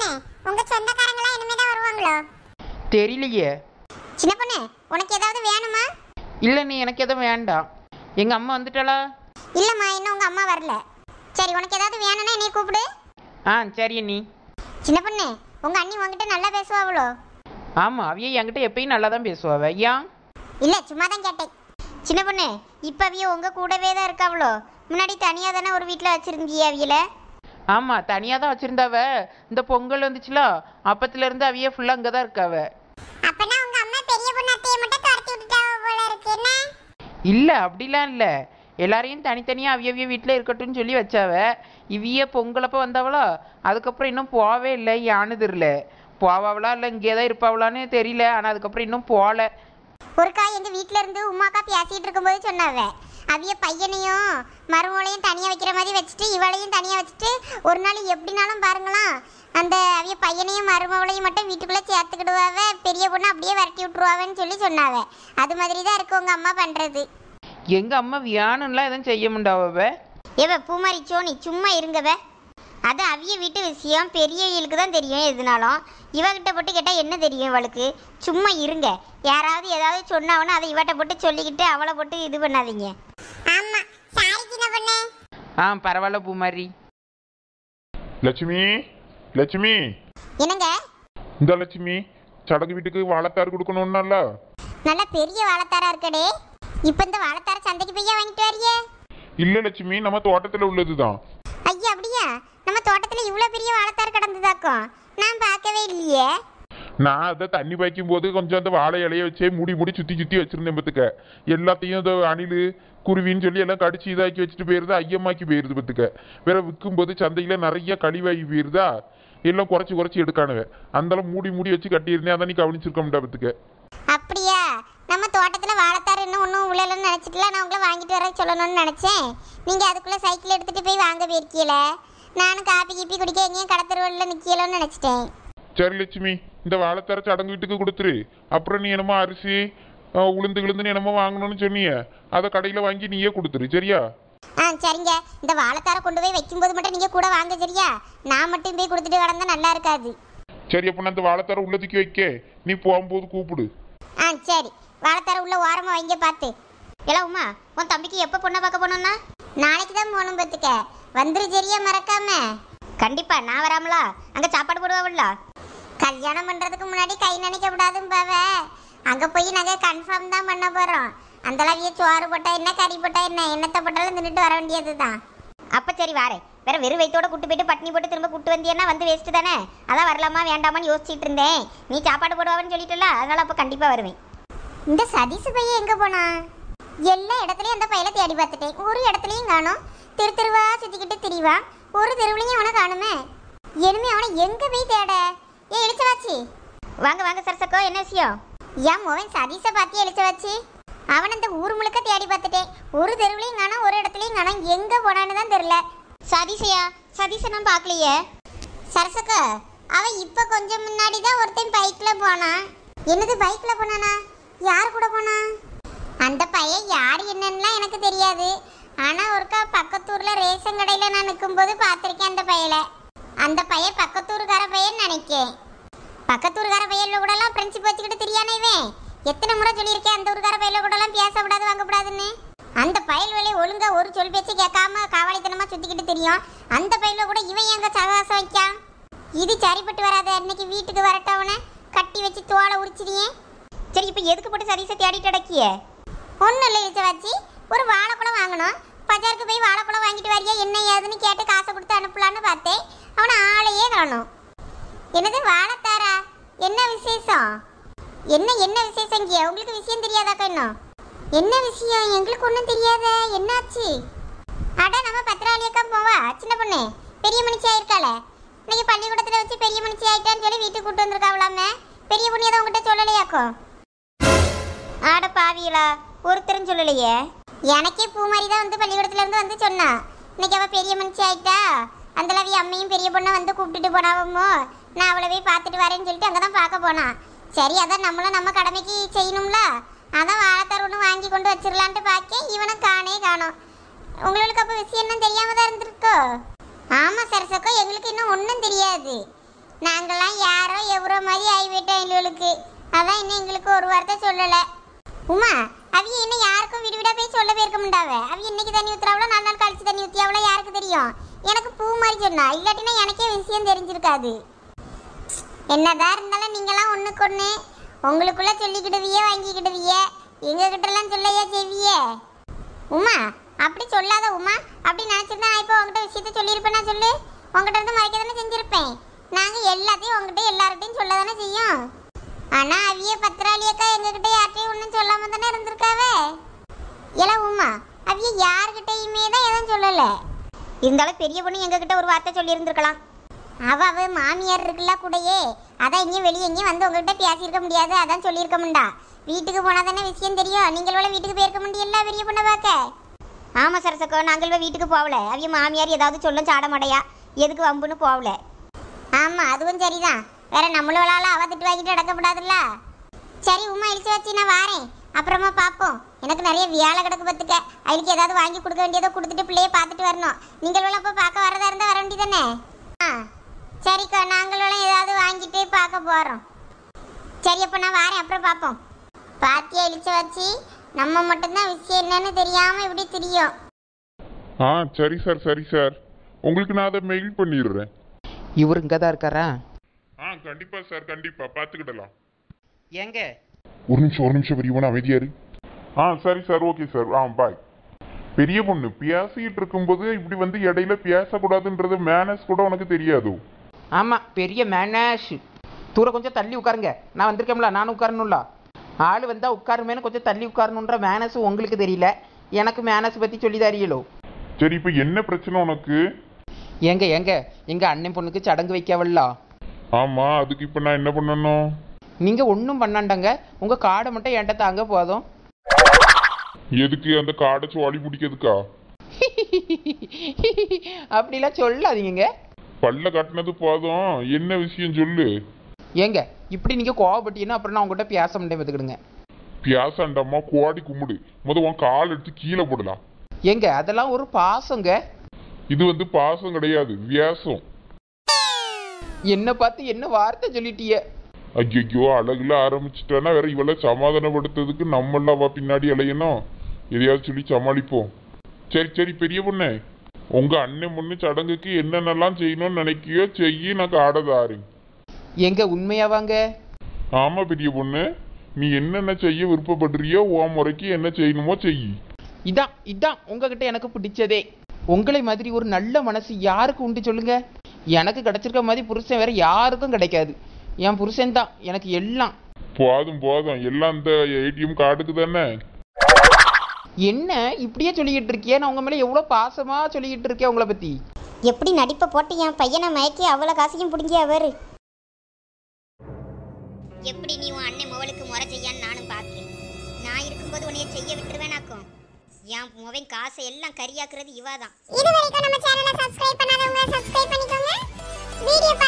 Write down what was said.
உங்க சொந்தக்காரங்களா இனிமேதான் வருவாங்களோ தெரியலையே சின்ன பொண்ணு உனக்கு ஏதாவது வேணுமா இல்லை நீ எனக்கு எதுவும் வேண்டாம் எங்கள் அம்மா வந்துட்டாளா இல்லம்மா இன்னும் உங்க அம்மா வரல சரி உனக்கு ஏதாவது வேணும்னா என்னை கூப்பிடு ஆ சரி நீ சின்ன பொண்ணு உங்க அண்ணி உங்ககிட்ட நல்லா பேசுவாங்களோ ஆமாம் அவிய என்கிட்ட எப்பயும் நல்லா தான் பேசுவாவ ஏன் இல்ல சும்மா தான் கேட்டேன் சின்ன பொண்ணு இப்ப அவிய உங்க கூடவே தான் இருக்காவளோ முன்னாடி தனியா தானே ஒரு வீட்ல வச்சிருந்தீங்க அவியல ஆமாம் தனியாக தான் வச்சுருந்தாவ இந்த பொங்கல் வந்துச்சுல அப்பத்துலேருந்து அவிய ஃபுல்லாக அங்கே தான் இருக்காவ அப்பனா உங்க அம்மா பெரிய பொண்ணு அத்தையை மட்டும் துரத்தி விட்டுட்டாவ போல இருக்கு என்ன இல்லை அப்படிலாம் இல்லை எல்லாரையும் தனித்தனியாக அவிய அவிய வீட்டில் இருக்கட்டும்னு சொல்லி வச்சாவ இவிய பொங்கலப்போ வந்தாவளோ அதுக்கப்புறம் இன்னும் போகவே இல்லை யானு தெரியல போவாவளா இல்லை இங்கே தான் இருப்பாவளான்னு தெரியல ஆனால் அதுக்கப்புறம் இன்னும் போகல ஒருக்கா எங்க வீட்ல இருந்து உமாக்கா பேசிட்டு இருக்கும்போது சொன்னாவ அவிய பையனையும் மருமகளையும் தனியா வைக்கிற மாதிரி வச்சுட்டு இவளையும் தனியா வச்சுட்டு ஒரு நாள் எப்படினாலும் பாருங்களாம் அந்த அவிய பையனையும் மருமகளையும் மட்டும் வீட்டுக்குள்ள சேர்த்துக்கிடுவாவ பெரிய பொண்ணு அப்படியே விரட்டி விட்டுருவாவன்னு சொல்லி சொன்னாவ அது மாதிரி தான் இருக்கு உங்க அம்மா பண்றது எங்கள் அம்மா வியானுலாம் எதுவும் செய்ய மாட்டாவ ஏவ பூமாரி சோனி சும்மா இருங்கவ அது அவிய வீட்டு விஷயம் பெரிய இவளுக்கு தான் தெரியும் எதுனாலும் இவகிட்ட போட்டு கேட்டால் என்ன தெரியும் இவளுக்கு சும்மா இருங்க யாராவது ஏதாவது சொன்னாவனா அதை இவட்ட போட்டு சொல்லிக்கிட்டு அவளை போட்டு இது பண்ணாதீங்க ஆமா சாரி சின்ன பொண்ணு ஆ பரவாயில்ல பூமாரி லட்சுமி லட்சுமி என்னங்க இந்த லட்சுமி சடங்கு வீட்டுக்கு வாழைத்தார் கொடுக்கணும்னால நல்ல பெரிய வாழைத்தாரா இருக்கடே இப்போ இந்த வாழைத்தார சந்தைக்கு போய் வாங்கிட்டு வரியே இல்ல லட்சுமி நம்ம தோட்டத்துல உள்ளதுதான் ஐயா அப்படியா நம்ம தோட்டத்தில் இவ்வளோ பெரிய வாழைத்தார் கிடந்ததாக்கும் நான் பார்க்கவே இல்லையே நான் அதை தண்ணி பாய்க்கும் போது கொஞ்சம் அந்த வாழை இலைய வச்சே மூடி மூடி சுத்தி சுத்தி வச்சிருந்தேன் பத்துக்க எல்லாத்தையும் இந்த அணில் குருவின்னு சொல்லி எல்லாம் கடிச்சு இதாக்கி வச்சுட்டு போயிருது ஐயமாக்கி போயிருது பத்துக்க வேற விற்கும் போது சந்தையில நிறைய கழிவாகி போயிருதா எல்லாம் குறைச்சி குறைச்சி எடுக்கானுவ அந்தளவு மூடி மூடி வச்சு கட்டியிருந்தேன் அதான் நீ கவனிச்சிருக்க முடியா பத்துக்க அப்படியா நம்ம தோட்டத்தில் வாழைத்தார் இன்னும் ஒன்றும் உள்ளலன்னு நினச்சிட்டுல நான் உங்களை வாங்கிட்டு வர சொல்லணும்னு நினச்சேன் நீங்கள் அதுக்குள்ளே சைக்கிள் எடுத்துகிட்டு போய் வாங்க போயிருக்கீல நானும் காப்பி கீப்பி குடிக்க எங்கேயும் கடத்தருவலில் நிற்கலன்னு நினச்சிட்டேன் சரி லட்சுமி இந்த வாழைத்தார சடங்கு வீட்டுக்கு கொடுத்துரு அப்புறம் நீ என்னமோ அரிசி அஹ், உளுந்து கிளுந்துன்னு என்னமோ வாங்கணும்னு சொன்னிய அதை கடையில் வாங்கி நீயே கொடுத்துரு சரியா ஆ சரிங்க இந்த வாழைத்தாரை கொண்டு போய் வைக்கும்போது மட்டும் நீங்கள் கூட வாங்க சரியா நான் மட்டும் போய் கொடுத்துட்டு கிடந்தா நல்லா இருக்காது சரி அப்போ நான் இந்த வாழைத்தார உள்ளதுக்கு வைக்க நீ போகும்போது கூப்பிடு ஆ சரி வாழைத்தார உள்ள ஓரமாக வைங்க பார்த்து எல்லாம் உமா உன் தம்பிக்கு எப்போ பொண்ணை பார்க்க போனோம்னா நாளைக்கு தான் போகணும் பார்த்துக்க வந்துரு சரியா மறக்காம கண்டிப்பா நான் வராமலா அங்கே சாப்பாடு போடுவாவில்ல கல்யாணம் பண்ணுறதுக்கு முன்னாடி கை நினைக்க விடாதும்பாவ அங்கே போய் நாங்கள் கன்ஃபார்ம் தான் பண்ண போகிறோம் அந்த அளவிய சோறு போட்டா என்ன கறி போட்டா என்ன என்னத்தை போட்டாலும் தின்னுட்டு வர வேண்டியது தான் அப்போ சரி வாரேன் வேற வெறும் வயித்தோட கூட்டு போயிட்டு பட்னி போட்டு திரும்ப கூட்டு வந்தியன்னா வந்து வேஸ்ட்டு தானே அதான் வரலாமா வேண்டாமான்னு யோசிச்சுட்டு இருந்தேன் நீ சாப்பாடு போடுவான்னு சொல்லிட்டல அதனால அப்போ கண்டிப்பாக வருவேன் இந்த சதீஷ் பையன் எங்க போனா எல்லா இடத்துலயும் அந்த பையலை தேடி பார்த்துட்டேன் ஒரு இடத்துலயும் காணோம் தெரு தெருவா சுத்திக்கிட்டு திரிவா ஒரு தெருவுலையும் அவனை காணுமே இனிமே அவனை எங்க போய் தேட ஏ எழுச்சவாச்சி வாங்க வாங்க சரசக்கோ என்ன விஷயம் ஏன் மோவன் சதீஷை பார்த்து எழுச்சவாச்சி அவன் அந்த ஊர் முழுக்க தேடி பார்த்துட்டேன் ஒரு தெருவுலையும் காணோம் ஒரு இடத்துலயும் காணோம் எங்க போனான்னு தான் தெரியல சதீஷையா சதீஷை நான் பார்க்கலையே சரசக்கா அவன் இப்ப கொஞ்சம் முன்னாடி தான் ஒருத்தன் பைக்ல போனான் என்னது பைக்ல போனானா யார் கூட போனா அந்த பையன் யார் என்னன்னுலாம் எனக்கு தெரியாது ஆனா ஒருக்கா பக்கத்தூர்ல ரேஷன் கடையில நான் நிக்கும்போது பார்த்திருக்கேன் அந்த பையலை அந்த பையன் பக்கத்தூருக்கார பையன் நினைக்கேன் பக்கத்தூருக்கார பையன்ல கூட எல்லாம் ஃப்ரெண்ட்ஷிப் வச்சுக்கிட்டு தெரியானே இவன் எத்தனை முறை சொல்லியிருக்கேன் அந்த ஊருக்கார பையல கூட எல்லாம் பேசக்கூடாது வாங்கக்கூடாதுன்னு அந்த பயல் வேலை ஒழுங்கா ஒரு சொல் பேச்சு கேட்காம காவாலித்தனமா சுத்திக்கிட்டு தெரியும் அந்த பையல கூட இவன் எங்க சகவாசம் வைக்கான் இது சரிப்பட்டு வராத இன்னைக்கு வீட்டுக்கு வரட்டவன கட்டி வச்சு தோலை உரிச்சிடியே சரி இப்போ எதுக்கு போட்டு சதீஷை தேடிட்டு அடக்கிய ஒன்றும் இல்லை இழுச்சவாச்சி ஒரு வாழைப்பழம் வாங்கணும் பஜாருக்கு போய் வாழைப்பழம் வாங்கிட்டு வரியா என்ன ஏதுன்னு கேட்டு காசை கொடுத்து அனுப்பலான்னு பார்த்தேன் அவனை ஆளையே காணும் என்னது வாழைத்தாரா என்ன விசேஷம் என்ன என்ன விசேஷம் இங்கே உங்களுக்கு விஷயம் தெரியாதாக்கா இன்னும் என்ன விஷயம் எங்களுக்கு ஒன்றும் தெரியாத என்னாச்சு அட நம்ம பத்திராளியக்கா போவா சின்ன பொண்ணு பெரிய மனுஷி ஆயிருக்காளே இன்னைக்கு பள்ளிக்கூடத்துல வச்சு பெரிய மனுஷி ஆயிட்டான்னு சொல்லி வீட்டுக்கு கூட்டு வந்திருக்காவலாமே பெரிய பொண்ணு எதுவும் உங்ககிட்ட சொல்லலையாக்கும் ஆட பாவியலா ஒருத்தரும் சொல்லலையே எனக்கே பூ மாதிரி தான் வந்து பள்ளிக்கூடத்துல இருந்து வந்து சொன்னா இன்னைக்கு அவ பெரிய மனுஷி ஆயிட்டா அந்த லவி அம்மையும் பெரிய பொண்ணை வந்து கூப்பிட்டுட்டு போனாவமோ நான் அவளை போய் பார்த்துட்டு வரேன்னு சொல்லிட்டு அங்கே தான் பார்க்க போனா சரி அதான் நம்மளும் நம்ம கடமைக்கு செய்யணும்ல அதான் வாழைத்தார் ஒன்று வாங்கி கொண்டு வச்சிடலான்ட்டு பார்க்க இவனை காணே காணோம் உங்களுக்கு அப்போ விஷயம் என்ன தெரியாம தான் இருந்திருக்கோ ஆமா சரசக்கோ எங்களுக்கு இன்னும் ஒன்றும் தெரியாது நாங்கெல்லாம் யாரோ எவ்வளோ மாதிரி ஆகிவிட்டோம் எங்களுக்கு அதான் இன்னும் எங்களுக்கு ஒரு வார்த்தை சொல்லலை உமா அவிய இன்னும் யாருக்கும் வீடு வீடா போய் சொல்ல போயிருக்க முடியாவ அவிய இன்னைக்கு தண்ணி ஊத்துறாவளோ நாலு நாள் கழிச்சு தண்ணி ஊத்தியாவளோ யாருக்கு தெரியும் எனக்கு பூ மாதிரி சொன்னா இல்லாட்டினா எனக்கே விஷயம் தெரிஞ்சிருக்காது என்னதான் இருந்தாலும் நீங்களாம் ஒண்ணுக்கு ஒண்ணு உங்களுக்குள்ள சொல்லிக்கிடுவியே வாங்கிக்கிடுவியே எங்க கிட்ட எல்லாம் சொல்லையா செய்வியே உமா அப்படி சொல்லாத உமா அப்படி நினைச்சிருந்தா நான் இப்போ உங்ககிட்ட விஷயத்த சொல்லியிருப்பேனா சொல்லு உங்ககிட்ட இருந்து மறைக்க தானே செஞ்சிருப்பேன் நாங்க எல்லாத்தையும் உங்ககிட்ட எல்லார்கிட்டையும் சொல்ல தானே செய்யும் ஆனா அவிய பத்திராளியக்கா எங்ககிட்ட யார்கிட்டயும் ஒன்றும் சொல்லாம தானே இருந்திருக்காவே இல்ல உமா அவிய யார்கிட்டயுமே தான் எதுவும் சொல்லல இருந்தாலும் பெரிய பொண்ணு எங்ககிட்ட ஒரு வார்த்தை சொல்லி இருந்திருக்கலாம் அவ அவ மாமியார் இருக்குல்ல கூடயே அதான் எங்கேயும் வெளியே எங்கேயும் வந்து உங்ககிட்ட பேசியிருக்க முடியாது அதான் சொல்லியிருக்க முண்டா வீட்டுக்கு போனா தானே விஷயம் தெரியும் நீங்களோட வீட்டுக்கு போயிருக்க முடியல பெரிய பொண்ணை பார்க்க ஆமா சரசக்கோ நாங்கள் இவ வீட்டுக்கு போகல அவிய மாமியார் ஏதாவது சொல்லும் சாட மாடையா எதுக்கு வம்புன்னு போகல ஆமா அதுவும் சரிதான் வேற நம்மளோளால அவ திட்டு வாங்கிட்டு நடக்கப்படாதுல்ல சரி உமா இழிச்சு வச்சு நான் வாரேன் அப்புறமா பார்ப்போம் எனக்கு நிறைய வேலை கிடக்கு பத்துக்க அவளுக்கு ஏதாவது வாங்கி கொடுக்க வேண்டியதோ கொடுத்துட்டு பிள்ளைய பார்த்துட்டு வரணும் நீங்களும் அப்போ பார்க்க வரதா இருந்தா வர வேண்டியதானே ஆ சரிக்கா நாங்களும் ஏதாவது வாங்கிட்டு பார்க்க போறோம் சரி அப்போ நான் வாரேன் அப்புறம் பார்ப்போம் பாத்தியா இழிச்சு வச்சு நம்ம மட்டும்தான் விஷயம் என்னன்னு தெரியாம இப்படி தெரியும் ஆ சரி சார் சரி சார் உங்களுக்கு நான் அதை மெயில் பண்ணிடுறேன் இவர் இங்கே தான் இருக்காரா ஆ கண்டிப்பா சார் கண்டிப்பா பார்த்துக்கிடலாம் ஏங்க ஒரு நிமிஷம் ஒரு நிமிஷம் பெரியவன அமைதியாரு ஆ சரி சார் ஓகே சார் ஆ பாய் பெரிய பொண்ணு பேசிக்கிட்டு இருக்கும்போது இப்படி வந்து இடையில பேசக்கூடாதுன்றது மேனஸ் கூட உனக்கு தெரியாது ஆமாம் பெரிய மேனேஷ் தூர கொஞ்சம் தள்ளி உட்காருங்க நான் வந்திருக்கேன்ல நானும் உட்காரணும்ல ஆள் வந்தால் உட்காருமேனு கொஞ்சம் தள்ளி உட்காரணுன்ற மேனஸ் உங்களுக்கு தெரியல எனக்கு மேனஸ் பற்றி சொல்லி தரியலோ சரி இப்போ என்ன பிரச்சனை உனக்கு ஏங்க ஏங்க எங்கள் அண்ணன் பொண்ணுக்கு சடங்கு வைக்கவல்ல ஆமா அதுக்கு இப்போ நான் என்ன பண்ணணும் நீங்கள் ஒன்றும் பண்ணாண்டாங்க உங்கள் காடை மட்டும் என்கிட்ட தாங்க போதும் எதுக்கு அந்த காடை சோழி பிடிக்கிறதுக்கா அப்படிலாம் சொல்லாதீங்க பல்ல கட்டினது போதும் என்ன விஷயம் சொல்லு ஏங்க இப்படி நீங்கள் கோவப்பட்டீங்கன்னா அப்புறம் நான் உங்கள்கிட்ட பேச முடியும் பார்த்துக்கிடுங்க பியாசாண்டம்மா கோடி கும்பிடு முத உன் கால் எடுத்து கீழே போடலாம் ஏங்க அதெல்லாம் ஒரு பாசங்க இது வந்து பாசம் கிடையாது வியாசம் என்ன பார்த்து என்ன வார்த்தை சொல்லிட்டீங்க ஐயோ அழகுல ஆரம்பிச்சிட்டானா வேற இவளை சமாதானப்படுத்துறதுக்கு நம்மளாம் அவ பின்னாடி அலையணும் எதையாவது சொல்லி சமாளிப்போம் சரி சரி பெரிய பொண்ணு உங்க அண்ணன் பொண்ணு சடங்குக்கு என்னென்னலாம் செய்யணும்னு நினைக்கியோ செய்யி நான் காடதாரு எங்க உண்மையாவாங்க ஆமா பெரிய பொண்ணு நீ என்னென்ன செய்ய விருப்பப்படுறியோ உன் முறைக்கு என்ன செய்யணுமோ செய் இதான் இதான் உங்ககிட்ட எனக்கு பிடிச்சதே உங்களை மாதிரி ஒரு நல்ல மனசு யாருக்கு உண்டு சொல்லுங்க எனக்கு கிடைச்சிருக்க மாதிரி புருஷன் வேற யாருக்கும் கிடைக்காது என் புருஷன் தான் எனக்கு எல்லாம் போதும் போதும் எல்லாம் இந்த ஏடிஎம் கார்டுக்கு தானே என்ன இப்படியே சொல்லிக்கிட்டு இருக்கியே நான் உங்க மேல எவ்வளவு பாசமா சொல்லிக்கிட்டு இருக்கேன் உங்களை பத்தி எப்படி நடிப்பை போட்டு என் பையனை மயக்கி அவ்வளோ காசையும் பிடிங்கி அவர் எப்படி நீ உன் அண்ணன் மவளுக்கு முறை செய்யான்னு நானும் பார்க்கேன் நான் இருக்கும்போது உன்னைய செய்ய விட்டுருவேனாக்கும் என் முவன் காசை எல்லாம் கரியாக்குறது இவாதான் இது வரைக்கும் நம்ம சேனலை சப்ஸ்கிரைப் பண்ணாதவங்க சப்ஸ்கிரைப் பண்ணிக்கோங்க வீடியோ